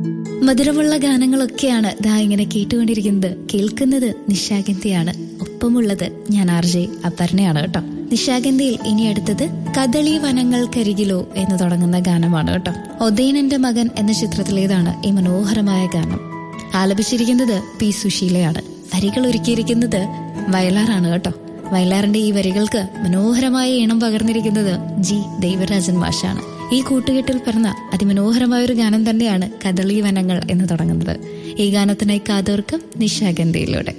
മധുരമുള്ള ഗാനങ്ങളൊക്കെയാണ് ദാ ഇങ്ങനെ കേട്ടുകൊണ്ടിരിക്കുന്നത് കേൾക്കുന്നത് നിശാഗന്ധിയാണ് ഒപ്പമുള്ളത് ഞാൻ ആർ ജെ അപർണയാണ് കേട്ടോ നിശാഗന്ധിയിൽ ഇനി അടുത്തത് കദളി വനങ്ങൾക്കരികിലോ എന്ന് തുടങ്ങുന്ന ഗാനമാണ് കേട്ടോ ഒതേനന്റെ മകൻ എന്ന ചിത്രത്തിലേതാണ് ഈ മനോഹരമായ ഗാനം ആലപിച്ചിരിക്കുന്നത് പി സുശീലയാണ് വരികൾ ഒരുക്കിയിരിക്കുന്നത് വയലാറാണ് കേട്ടോ വയലാറിന്റെ ഈ വരികൾക്ക് മനോഹരമായ ഇണം പകർന്നിരിക്കുന്നത് ജി ദേവരാജൻ മാഷാണ് ഈ കൂട്ടുകെട്ടിൽ പിറന്ന അതിമനോഹരമായ ഒരു ഗാനം തന്നെയാണ് കദളി വനങ്ങൾ എന്ന് തുടങ്ങുന്നത് ഈ ഗാനത്തിനായി കാതോർക്കും നിശാഗന്ധിയിലൂടെ